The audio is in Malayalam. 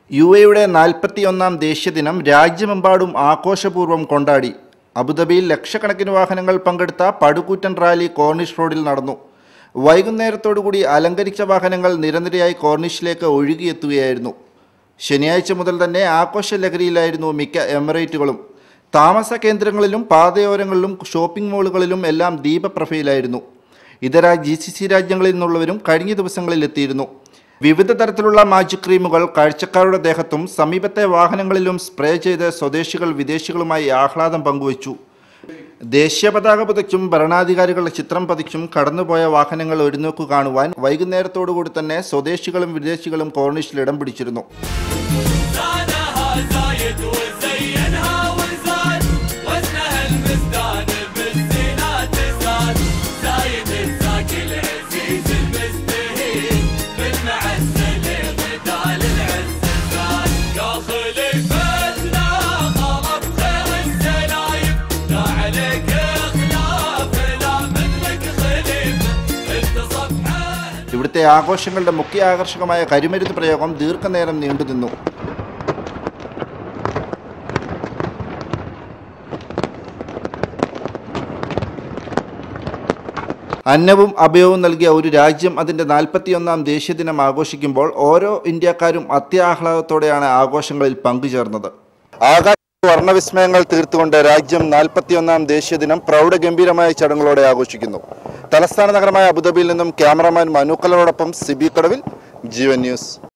യു എയുടെ നാൽപ്പത്തിയൊന്നാം ദേശീയദിനം രാജ്യമെമ്പാടും ആഘോഷപൂർവ്വം കൊണ്ടാടി അബുദാബിയിൽ ലക്ഷക്കണക്കിന് വാഹനങ്ങൾ പങ്കെടുത്ത പടുകൂറ്റൻ റാലി കോർണിഷ് റോഡിൽ നടന്നു വൈകുന്നേരത്തോടുകൂടി അലങ്കരിച്ച വാഹനങ്ങൾ നിരനിരയായി കോർണിഷിലേക്ക് ഒഴുകിയെത്തുകയായിരുന്നു ശനിയാഴ്ച മുതൽ തന്നെ ആഘോഷ ലഹരിയിലായിരുന്നു മിക്ക എമിറേറ്റുകളും താമസ കേന്ദ്രങ്ങളിലും പാതയോരങ്ങളിലും ഷോപ്പിംഗ് മാളുകളിലും എല്ലാം ദീപപ്രഭയിലായിരുന്നു ഇതര ജി സി സി രാജ്യങ്ങളിൽ നിന്നുള്ളവരും കഴിഞ്ഞ ദിവസങ്ങളിൽ എത്തിയിരുന്നു വിവിധ തരത്തിലുള്ള മാജിക് ക്രീമുകൾ കാഴ്ചക്കാരുടെ ദേഹത്തും സമീപത്തെ വാഹനങ്ങളിലും സ്പ്രേ ചെയ്ത് സ്വദേശികൾ വിദേശികളുമായി ആഹ്ലാദം പങ്കുവച്ചു ദേശീയ പതാക പതിച്ചും ഭരണാധികാരികളുടെ ചിത്രം പതിച്ചും കടന്നുപോയ വാഹനങ്ങൾ ഒരു നോക്കു കാണുവാൻ വൈകുന്നേരത്തോടുകൂടി തന്നെ സ്വദേശികളും വിദേശികളും കോർണിഷിൽ ഇടം പിടിച്ചിരുന്നു زانها زايد وزينها وزاد وزنها المزدان بالزينات زاد زايد الزاك العزيز المزدهين من معز لغدال العز زاد يا خليفتنا خلط خير السلايب لا عليك خلاف لا مثلك خليفه انت صفحه ഇവിടുത്തെ ആഘോഷങ്ങളുടെ മുഖ്യ ആകർഷകമായ കരിമരുന്ന് പ്രയോഗം ദീർഘനേരം നീണ്ടുനിന്നു അന്നവും അഭയവും നൽകിയ ഒരു രാജ്യം അതിൻ്റെ നാൽപ്പത്തിയൊന്നാം ദേശീയദിനം ആഘോഷിക്കുമ്പോൾ ഓരോ ഇന്ത്യക്കാരും അത്യാഹ്ലാദത്തോടെയാണ് ആഘോഷങ്ങളിൽ പങ്കുചേർന്നത് ആകാശ വർണ്ണവിസ്മയങ്ങൾ തീർത്തുകൊണ്ട് രാജ്യം നാൽപ്പത്തിയൊന്നാം ദേശീയദിനം പ്രൗഢഗംഭീരമായ ചടങ്ങുകളോടെ ആഘോഷിക്കുന്നു തലസ്ഥാന നഗരമായ അബുദാബിയിൽ നിന്നും ക്യാമറമാൻ മനു കലറോടൊപ്പം സിബി കടവിൽ ജീവൻ ന്യൂസ്